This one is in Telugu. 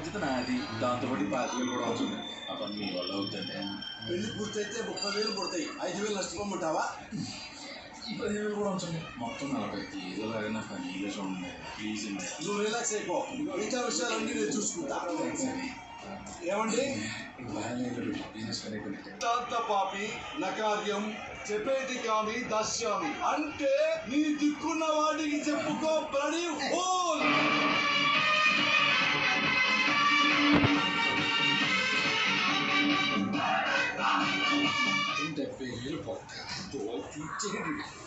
బాధ్యత నాది దాంతో పాటు పాతికలు కూడా అవుతుంది ఆ పని మీ వల్ల అవుతుందండి పెళ్లి పూర్తయితే ముప్పై వేలు పడతాయి ఐదు వేలు నష్టపోమంటావా ఈ పదివేలు కూడా ఉంచండి మొత్తం నలభై ఏదోలాగా నా ఫనీగా చూడండి ప్లీజ్ అండి నువ్వు రిలాక్స్ అయిపో మిగతా విషయాలన్నీ నేను చూసుకుంటా థ్యాంక్స్ అండి ఏమండి బాగానే బిజినెస్ కనెక్ట్ తాత పాపి నకార్యం చెప్పేటి కామి దాస్యామి అంటే నీ దిక్కున్న వాటికి చెప్పుకో బ్లడీ హోల్ డెబ్బై వేలు పొక్క తో తీర్చేయండి